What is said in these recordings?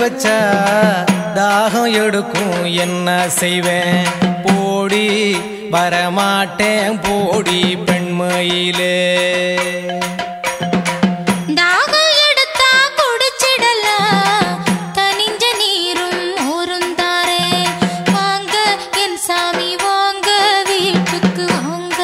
வச்சா தாகம் எடுக்கும் என்ன செய்வேன் போடி வரமாட்டேன் போடி பெண்மையிலே தாகம் எடுத்தா குடிச்சிடலாம் தனிஞ்ச நீரும் மோரும் தாரேன் வாங்க என் சாமி வாங்க வீட்டுக்கு வாங்க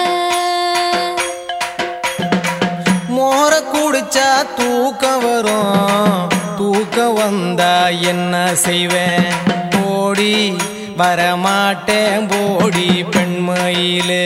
மோர குடிச்சா தூக்கம் வரும் தூக்கம் வந்தா என்ன செய்வேன் போடி வரமாட்டேன் போடி பெண்மையிலே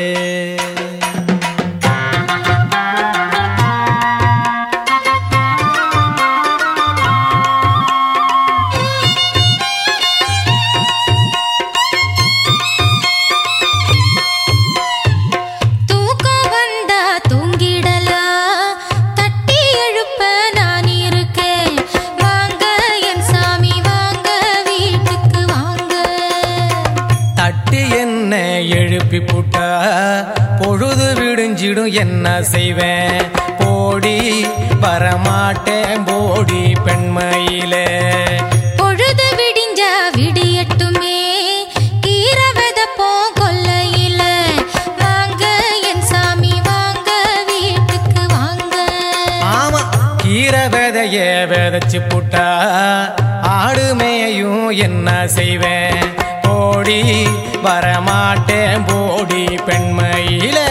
தூக்கம் வந்தா தூங்கிடலாம் தட்டி எழுப்ப நான் இருக்கேன் வாங்க என் சாமி வாங்க வீட்டுக்கு வாங்க தட்டி என்ன எழுப்பி புட்டா பொழுது விடிஞ்சிடும் என்ன செய்வேன் போடி வரமாட்டேன் போடி பெண்மையிலே பொழுது விடிஞ்சா விடியட்டுமே கீர வெதப்போம் கொல்லையில வாங்க என் சாமி வாங்க வீட்டுக்கு வாங்க ஆமா கீரை விதைய விதைச்சு புட்டா ஆடு மேயும் என்ன செய்வேன் போடி வரமாட்டேன் போடி பெண்மையிலே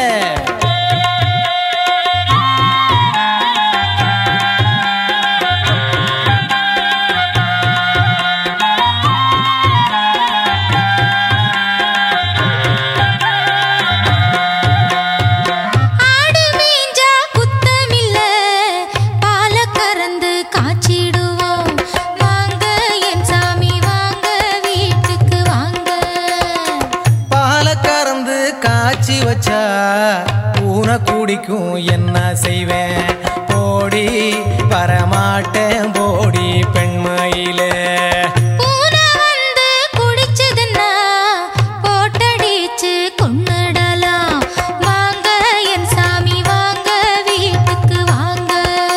ஆடு மேஞ்சா குத்தமில்ல பால கறந்து காய்ச்சிடுவோம் வாங்க என் சாமி வாங்க வீட்டுக்கு வாங்க பாலை கறந்து காய்ச்சி வச்சா பூனை குடிக்கும் என்ன செய்வேன் போடி வரமாட்டேன் போடி பெண்மையிலே பூனை வந்து குடிச்சதுன்னா போட்டடிச்சு கொன்னுடலாம் வாங்க என் சாமி வாங்க வீட்டுக்கு வாங்க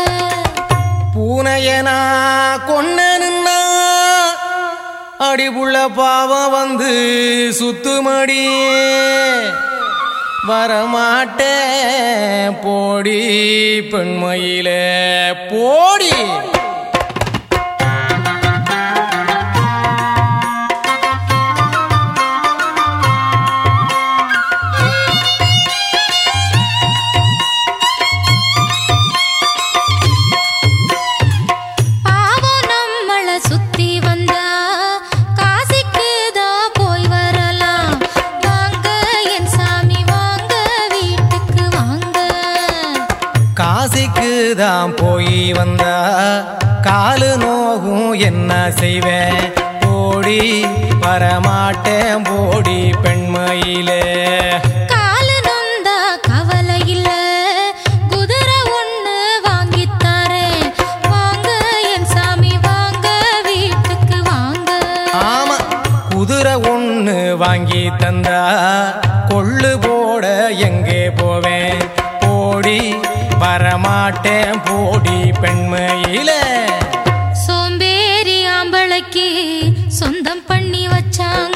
பூனைய நான் கொன்னனுன்னா அடிபுள்ள பாவம் வந்து சுத்துமடி வரமாட்டேன் போடி பெண்மையிலே போடி பாவம் நம்மள சுத்தி வந்தா காசிக்கு தான் போய் வரலாம் வாங்க என் சாமி வாங்க வீட்டுக்கு வாங்க காசிக்கு தான் போய் வந்தா காலு நோகும் என்ன செய்வேன் போடி வரமாட்டேன் போடி பெண்மையிலே காலு நொந்தா கவலை இல்ல குதிரை ஒண்ணு வாங்கித் தரேன் வாங்க என் சாமி வாங்க வீட்டுக்கு வாங்க ஆமா குதிரை ஒண்ணு வாங்கி தந்தா கொள்ளு போட எங்கே போவேன் போடி வரமாட்டேன் போடி பெண்மையிலே சோம்பேறி ஆம்பளைக்கு சொந்தம் பண்ணி வச்சாங்க